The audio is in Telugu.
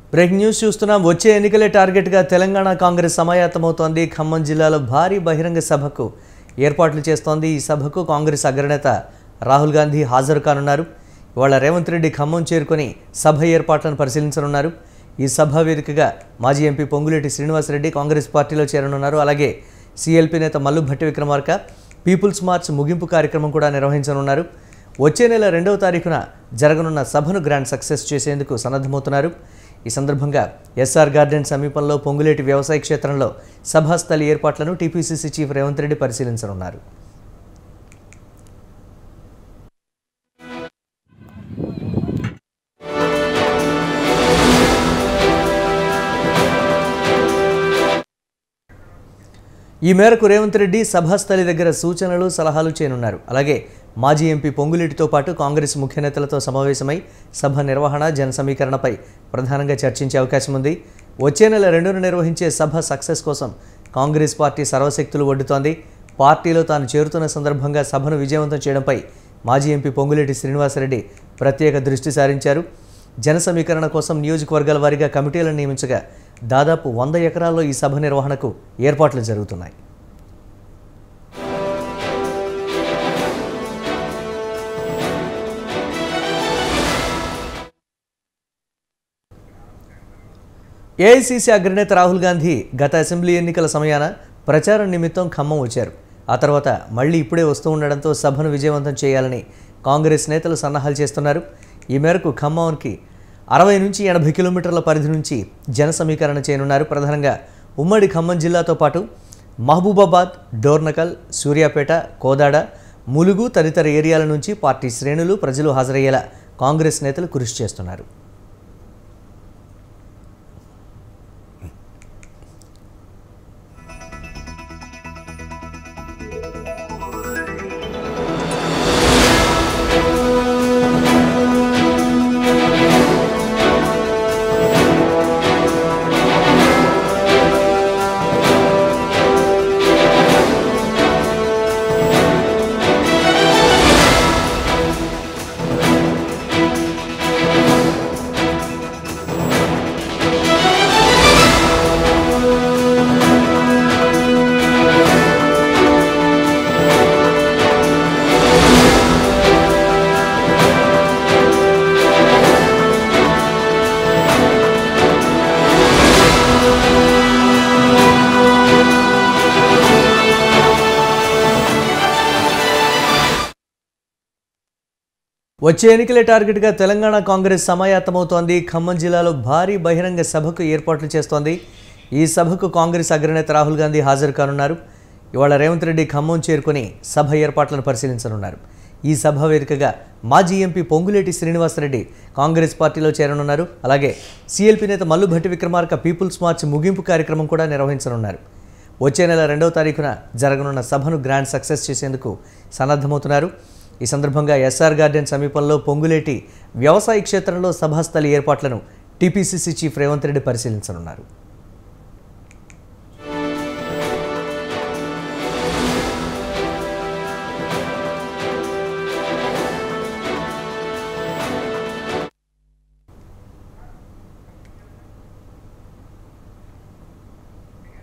బ్రేకింగ్ న్యూస్ చూస్తున్నాం వచ్చే ఎన్నికలే టార్గెట్గా తెలంగాణ కాంగ్రెస్ సమాయత్తమవుతోంది ఖమ్మం జిల్లాలో భారీ బహిరంగ సభకు ఏర్పాట్లు చేస్తోంది ఈ సభకు కాంగ్రెస్ అగ్రనేత రాహుల్ గాంధీ హాజరు కానున్నారు ఇవాళ రేవంత్ రెడ్డి ఖమ్మం చేరుకొని సభ ఏర్పాట్లను పరిశీలించనున్నారు ఈ సభ వేదికగా మాజీ ఎంపీ పొంగులేటి శ్రీనివాసరెడ్డి కాంగ్రెస్ పార్టీలో చేరనున్నారు అలాగే సిఎల్పి నేత మల్లు భట్టి విక్రమార్క పీపుల్స్ మార్చ్ ముగింపు కార్యక్రమం కూడా నిర్వహించనున్నారు వచ్చే నెల రెండవ తారీఖున జరగనున్న సభను గ్రాండ్ సక్సెస్ చేసేందుకు సన్నద్ధమవుతున్నారు ఈ సందర్భంగా ఎస్ఆర్ గార్డెన్ సమీపంలో పొంగులేటి వ్యవసాయ క్షేత్రంలో సభాస్థలి ఏర్పాట్లను టీపీసీసీ చీఫ్ రేవంత్ రెడ్డి పరిశీలించనున్నారు ఈ మేరకు రేవంత్ రెడ్డి సభాస్థలి దగ్గర సూచనలు సలహాలు చేయనున్నారు అలాగే మాజీ ఎంపీ పొంగులేటితో పాటు కాంగ్రెస్ ముఖ్య నేతలతో సమావేశమై సభ నిర్వహణ జన సమీకరణపై ప్రధానంగా చర్చించే అవకాశం ఉంది వచ్చే నెల రెండున నిర్వహించే సభ సక్సెస్ కోసం కాంగ్రెస్ పార్టీ సర్వశక్తులు ఒడ్డుతోంది పార్టీలో తాను చేరుతున్న సందర్భంగా సభను విజయవంతం చేయడంపై మాజీ ఎంపీ పొంగులేటి శ్రీనివాసరెడ్డి ప్రత్యేక దృష్టి సారించారు జన సమీకరణ కోసం నియోజకవర్గాల వారీగా కమిటీలను నియమించగా దాదాపు వంద ఎకరాల్లో ఈ సభ నిర్వహణకు ఏర్పాట్లు జరుగుతున్నాయి ఏఐసీసీ అగ్రనేత రాహుల్ గాంధీ గత అసెంబ్లీ ఎన్నికల సమయాన ప్రచారం నిమిత్తం ఖమ్మం వచ్చారు ఆ తర్వాత మళ్ళీ ఇప్పుడే వస్తూ ఉండడంతో సభను విజయవంతం చేయాలని కాంగ్రెస్ నేతలు సన్నాహాలు చేస్తున్నారు ఈ మేరకు ఖమ్మంకి అరవై నుంచి ఎనభై కిలోమీటర్ల పరిధి నుంచి జన సమీకరణ చేయనున్నారు ప్రధానంగా ఉమ్మడి ఖమ్మం జిల్లాతో పాటు మహబూబాబాద్ డోర్నకల్ సూర్యాపేట కోదాడ ములుగు తదితర ఏరియాల నుంచి పార్టీ శ్రేణులు ప్రజలు హాజరయ్యేలా కాంగ్రెస్ నేతలు కృషి చేస్తున్నారు వచ్చే ఎన్నికలే టార్గెట్గా తెలంగాణ కాంగ్రెస్ సమాయత్తమవుతోంది ఖమ్మం జిల్లాలో భారీ బహిరంగ సభకు ఏర్పాట్లు చేస్తోంది ఈ సభకు కాంగ్రెస్ అగ్రనేత రాహుల్ గాంధీ హాజరు కానున్నారు ఇవాళ రేవంత్ రెడ్డి ఖమ్మం చేరుకొని సభ ఏర్పాట్లను పరిశీలించనున్నారు ఈ సభ వేదికగా మాజీ ఎంపీ పొంగులేటి శ్రీనివాసరెడ్డి కాంగ్రెస్ పార్టీలో చేరనున్నారు అలాగే సీఎల్పీ నేత మల్లు భట్టి విక్రమార్క పీపుల్స్ మార్చ్ ముగింపు కార్యక్రమం కూడా నిర్వహించనున్నారు వచ్చే నెల రెండవ తారీఖున జరగనున్న సభను గ్రాండ్ సక్సెస్ చేసేందుకు సన్నద్ధమవుతున్నారు ఈ సందర్భంగా ఎస్ఆర్ గార్డెన్ సమీపంలో పొంగులేటి వ్యవసాయ క్షేత్రంలో సభాస్థలి ఏర్పాట్లను టీపీసీసీ చీఫ్ రేవంత్ రెడ్డి పరిశీలించనున్నారు